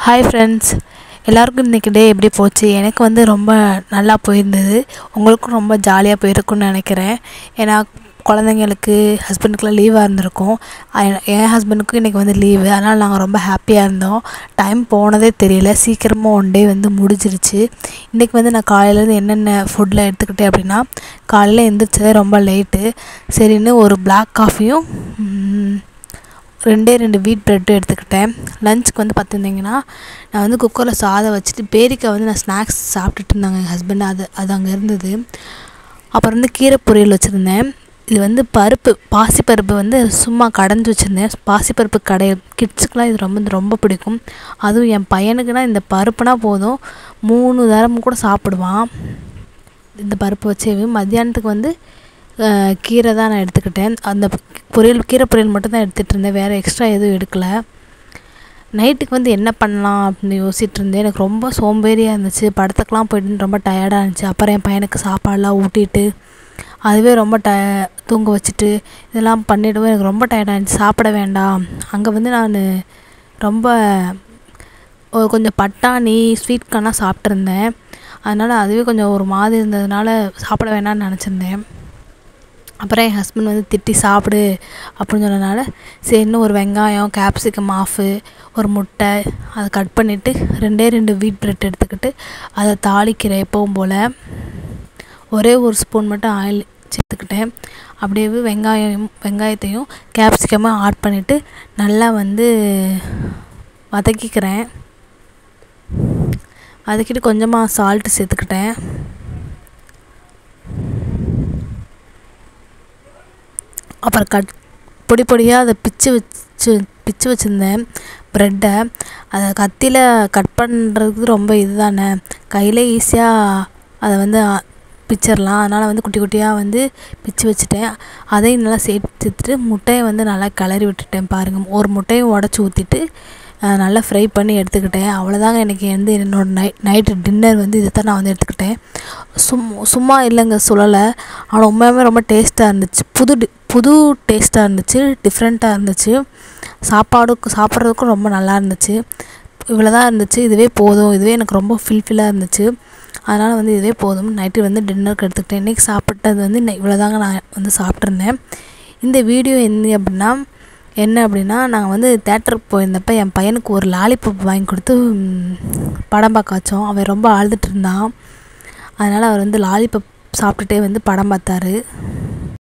hi friends எல்லாருக்கும் இன்றைக்கி டே எப்படி போச்சு எனக்கு வந்து ரொம்ப நல்லா போயிருந்தது உங்களுக்கும் ரொம்ப ஜாலியாக போயிருக்கும்னு நினைக்கிறேன் ஏன்னா குழந்தைங்களுக்கு ஹஸ்பண்டுக்குலாம் லீவாக இருந்திருக்கும் அ- என் ஹஸ்பண்டுக்கும் இன்றைக்கி வந்து லீவு அதனால் நாங்கள் ரொம்ப ஹாப்பியாக இருந்தோம் டைம் போனதே தெரியல சீக்கிரமாக ஒன் டே வந்து முடிஞ்சிருச்சு இன்றைக்கி வந்து நான் காலையிலேருந்து என்னென்ன ஃபுட்டில் எடுத்துக்கிட்டேன் அப்படின்னா காலையில் எந்திரிச்சதே ரொம்ப லேட்டு சரின்னு ஒரு Black காஃபியும் ரெண்டே ரெண்டு வீட் ப்ரெட்டும் எடுத்துக்கிட்டேன் லஞ்சுக்கு வந்து பார்த்துருந்தீங்கன்னா நான் வந்து குக்கரில் சாதம் வச்சுட்டு பேரிக்காய் வந்து நான் ஸ்நாக்ஸ் சாப்பிட்டுட்டு இருந்தாங்க எங்கள் ஹஸ்பண்ட் அது அது அங்கே இருந்தது அப்புறம் வந்து கீரை பொரியல் வச்சுருந்தேன் இது வந்து பருப்பு பாசிப்பருப்பு வந்து சும்மா கடைஞ்சி வச்சுருந்தேன் பாசிப்பருப்பு கடை கிட்ஸுக்கெலாம் இது ரொம்ப ரொம்ப பிடிக்கும் அதுவும் என் பையனுக்குனா இந்த பருப்புனா போதும் மூணு தரம் கூட சாப்பிடுவான் இந்த பருப்பு வச்சு மத்தியானத்துக்கு வந்து அஹ், கீரை தான் நான் எடுத்துக்கிட்டேன் அந்த பொரியல் கீரை பொரியல் மட்டும் தான் எடுத்துகிட்டு இருந்தேன் வேறு எக்ஸ்ட்ரா எதுவும் எடுக்கலை நைட்டுக்கு வந்து என்ன பண்ணலாம் அப்படின்னு யோசிச்சுட்டு இருந்தேன் எனக்கு ரொம்ப சோம்பேறியாக இருந்துச்சு படத்துக்கெலாம் போயிட்டு ரொம்ப டயர்டாக இருந்துச்சு அப்புறம் என் பையனுக்கு சாப்பாடெலாம் ஊட்டிட்டு அதுவே ரொம்ப ட தூங்க வச்சுட்டு இதெல்லாம் பண்ணிவிடவும் எனக்கு ரொம்ப டயர்டாக இருந்துச்சு சாப்பிட வேண்டாம் அங்கே வந்து நான் ரொம்ப ஒரு கொஞ்சம் பட்டாணி ஸ்வீட் கார்ன்லாம் சாப்பிட்ருந்தேன் அதனால் அதுவே கொஞ்சம் ஒரு மாதிரி இருந்ததுனால சாப்பிட வேணாம்னு நினச்சிருந்தேன் அப்புறம் என் ஹஸ்பண்ட் வந்து திட்டி சாப்பிடு அப்படின்னு சொன்னதுனால சரின்னு ஒரு வெங்காயம் கேப்சிகம் ஆஃபு ஒரு முட்டை அதை கட் பண்ணிவிட்டு ரெண்டே ரெண்டு வீட் பிரெட் எடுத்துக்கிட்டு அதை தாளிக்கிறேன் எப்பவும் போல் ஒரே ஒரு ஸ்பூன் மட்டும் ஆயில் சேர்த்துக்கிட்டேன் அப்படியே வெங்காயம் வெங்காயத்தையும் கேப்சிகமும் ஆட் பண்ணிவிட்டு நல்லா வந்து வதக்கிக்கிறேன் வதக்கிட்டு கொஞ்சமாக சால்ட்டு சேர்த்துக்கிட்டேன் அப்புறம் கட் பொடி பொடியாக அதை பிச்சு வச்சு பிச்சு வச்சுருந்தேன் ப்ரெட்டை அதை கத்தியில் கட் பண்ணுறதுக்கு ரொம்ப இதுதானே கையில் ஈஸியாக அதை வந்து அ, பிச்சிடலாம் அதனால் வந்து குட்டி குட்டியாக வந்து பிச்சு வச்சுட்டேன் அதையும் நல்லா சேர்த்துட்டு முட்டையை வந்து நல்லா கிளறி விட்டுட்டேன் பாருங்கள் ஒரு முட்டையும் உடச்சி ஊற்றிட்டு நல்லா ஃப்ரை பண்ணி எடுத்துக்கிட்டேன் அவ்வளோதாங்க எனக்கு வந்து என்னோட நைட் நைட்டு டின்னர் வந்து இதை தான் நான் வந்து எடுத்துக்கிட்டேன் சும் சும்மா இல்லைங்க சொல்லலை ஆனால் உண்மையாகவே ரொம்ப டேஸ்ட்டாக இருந்துச்சு புது டி புது டேஸ்ட்டாக இருந்துச்சு டிஃப்ரெண்ட்டாக இருந்துச்சு சாப்பாடுக்கு சாப்பிட்றதுக்கும் ரொம்ப நல்லா இருந்துச்சு இவ்வளோ தான் இருந்துச்சு இதுவே போதும் இதுவே எனக்கு ரொம்ப ஃபில்ஃபில்லாக இருந்துச்சு அதனால் வந்து இதுவே போதும் நைட்டு வந்து டின்னருக்கு எடுத்துக்கிட்டேன் இன்றைக்கி சாப்பிட்டது வந்து இன்னை இவ்வளோ தாங்க நான் வந்து சாப்பிட்ருந்தேன் இந்த வீடியோ என்ன அப்படின்னா என்ன அப்படின்னா நாங்கள் வந்து தேட்டருக்கு போயிருந்தப்ப என் பையனுக்கு ஒரு லாலிபப் வாங்கி கொடுத்து ம், படம் பார்க்க வச்சோம் அவன் ரொம்ப அழுதுட்டு இருந்தான் அதனால் அவர் வந்து லாலிபப் சாப்பிட்டுட்டே வந்து படம் பார்த்தாரு